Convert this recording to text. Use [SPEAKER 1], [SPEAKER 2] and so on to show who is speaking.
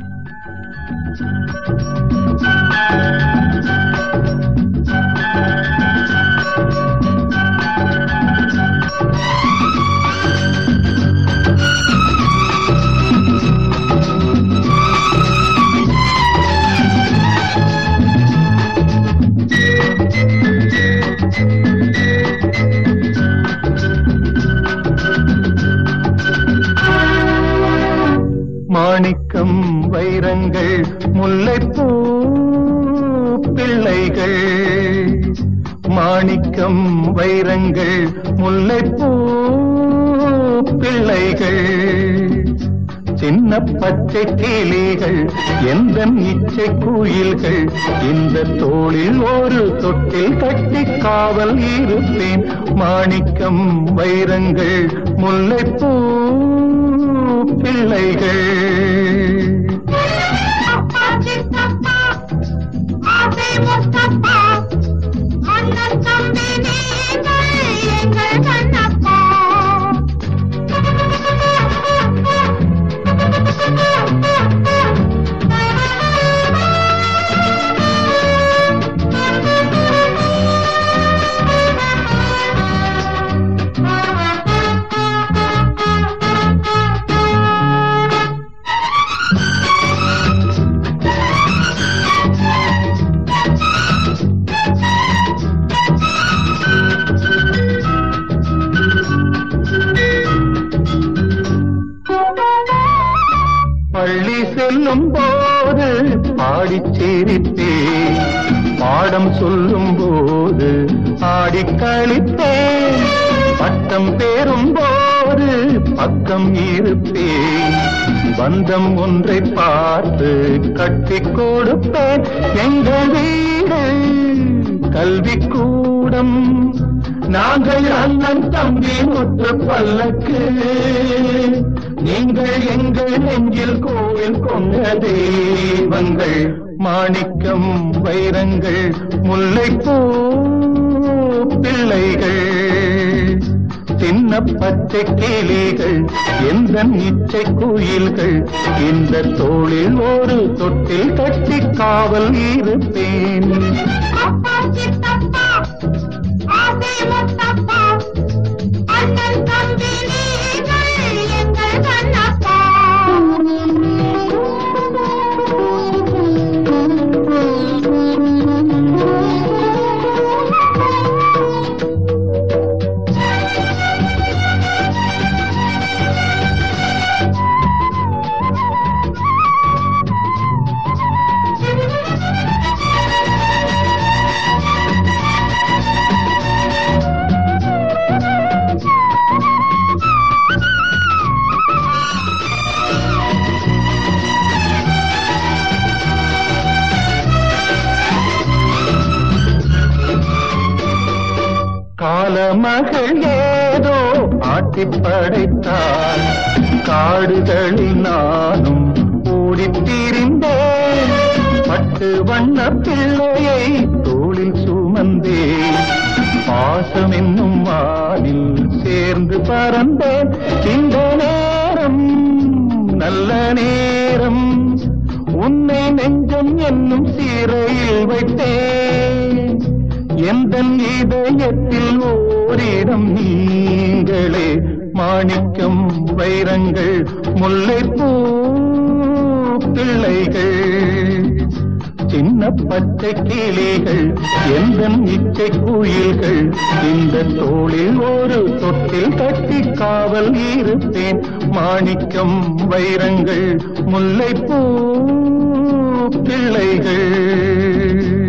[SPEAKER 1] மாணிக்கம் வைரங்கள் முல்லைப்பூ பிள்ளைகள் மாணிக்கம் வைரங்கள் முல்லைப்பூ பிள்ளைகள் சின்ன பச்சை கிளிகள் எந்த இச்சை குயில்கள் இந்த தோளில் ஒரு தொட்டில் கட்டி காவல் இருப்பேன் மாணிக்கம் வைரங்கள் முல்லைப்பூ பிள்ளைகள்
[SPEAKER 2] அப்பா சித்தப்பா ஆசை முத்தப்பா அண்ணன் தம்பி நீங்கள் எங்கள் கண்ணப்பா
[SPEAKER 1] பள்ளி செல்லும் போது பாடிச் சிரித்தேன் பாடம் சொல்லும் போது ஆடிக் களித்தேன் பட்டம் பேரும் போது பக்கம் இருப்பேன் பந்தம் ஒன்றை பார்த்து கட்டிக் கொடுப்பேன் எங்கள் வீடு கல்வி கூடம் நாங்கள் அண்ணன் தம்பி முற்று பல்லக்கு நீங்கள் எங்கள் நெஞ்சில் கோவில் கொண்ட தெய்வங்கள் மாணிக்கம் வைரங்கள் முல்லைப்பூ பிள்ளைகள் சின்ன பச்சை கிளிகள் எந்த இச்சை குயில்கள் இந்த தோளில் ஒரு தொட்டில் கட்டி காவல் இருப்பேன்
[SPEAKER 2] அப்பா சித்தப்பா ஆசை முத்தப்பா அண்ணன் தம்பி நீங்கள் எங்கள் கண்ணப்பா
[SPEAKER 1] காலமகள் ஏதோ ஆட்டிப் படைத்தாள் காடுகளில் நானும் ஓடித் திரிந்தேன் பட்டு வண்ண பிள்ளையை தோளில் சுமந்தேன் பாசம் என்னும் வானில் சேர்ந்து பறந்தேன் இந்த நேரம் நல்ல நேரம் உன்னை நெஞ்சம் என்னும் சீரையில் வைத்தேன் எந்த இதயத்தில் ஓரிடம் நீங்களே மாணிக்கம் வைரங்கள் முல்லைப்பூ பிள்ளைகள் சின்ன பச்சை கிளிகள் எந்த இச்சை குயில்கள் இந்த தோளில் ஒரு தொட்டில் கட்டி காவல் இருப்பேன் மாணிக்கம் வைரங்கள் முல்லைப்பூ பிள்ளைகள்